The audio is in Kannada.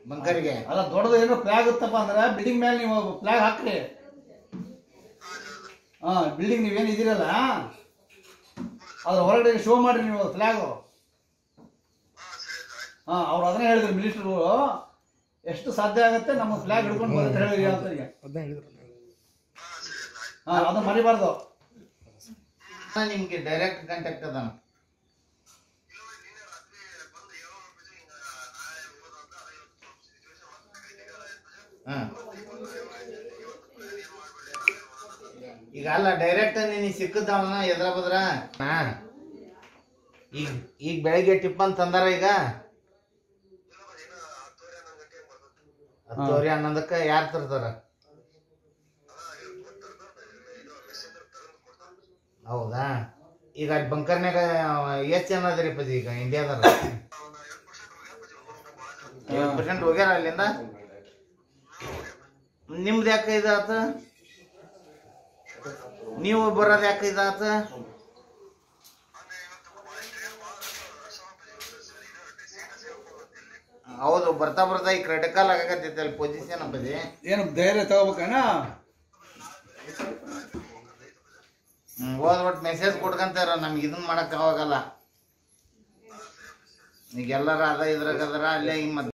ಬಂಕರಿಗೆ ಅಲ್ಲ ದೊಡ್ಡದು ಏನೋ ಫ್ಲಾಗ್ ಇತ್ತಪ್ಪ ಅಂದ್ರೆ ಬಿಲ್ಡಿಂಗ್ ಮೇಲೆ ನೀವು ಫ್ಲಾಗ್ ಹಾಕ್ರಿ ಹಾ ಬಿಲ್ಡಿಂಗ್ ನೀವೇನು ಇದ್ದೀರಲ್ಲ ಅದ್ರ ಹೊರಗಡೆ ಶೋ ಮಾಡ್ರಿ ನೀವು ಫ್ಲಾಗು ಹಾ ಅವ್ರು ಅದನ್ನೇ ಹೇಳಿದ್ರು ಮಿನಿಸ್ಟ್ರು ಎಷ್ಟು ಸಾಧ್ಯ ಆಗುತ್ತೆ ನಮ್ಮ ಫ್ಲಾಗ್ ಹಿಡ್ಕೊಂಡು ಬಂದು ಹೇಳಿರಿ ಅಂತ ಈಗ ಹಾ ಅದನ್ನ ಮರಿಬಾರ್ದು ನಿಮ್ಗೆ ಡೈರೆಕ್ಟ್ ಕಾಂಟ್ಯಾಕ್ಟ್ ಅದಾನ ಹಾ ಈಗ ಅಲ್ಲ ಡೈರೆಕ್ಟ್ ನಿನಗೆ ಸಿಕ್ಕದವನ ಎದ್ರ ಬದ್ರ ಹಾ ಈಗ ಈಗ ಬೆಳಗ್ಗೆ ಟಿಪ್ಪನ್ ತಂದಾರ ಈಗ ಹತ್ತುವರೆ ಹನ್ನೊಂದಕ್ಕೆ ಯಾರು ತರ್ತಾರ ಹೌದಾ ಈಗ ಅಲ್ಲಿ ಬಂಕರ್ನ್ಯಾಗ ಎಷ್ಟು ಜನ ಅದರಿ ಪದಿ ಈಗ ಇಂಡಿಯಾದಾಗ ಐವತ್ತು ಪರ್ಸೆಂಟ್ ಹೋಗ್ಯಾರ ಅಲ್ಲಿಂದ ನಿಮ್ದು ಯಾಕೆ ಇದಾತ ನೀವು ಬರೋದು ಯಾಕೆ ಇದಾತ ಹೌದು ಬರ್ತಾ ಬರ್ತಾ ಈ ಕ್ರಿಟಿಕಲ್ ಆಗಕತ್ತೈತೆ ಅಲ್ಲಿ ಪೊಸಿಷನ್ ಬದಿ ಏನು ಧೈರ್ಯ ತಗೋಬೇಕಣ್ಣ ಹ್ಮ್ ಹೋದ್ ಒಟ್ಟು ಮೆಸೇಜ್ ಕೊಡ್ಕಂತಾರ ನಮ್ಗೆ ಇದನ್ನ ಮಾಡಕ್ ಆವಾಗಲ್ಲ ಈಗ ಎಲ್ಲಾರ ಅದ ಇದ್ರಾಗ ಅದರ ಅಲ್ಲೇ ಈಗ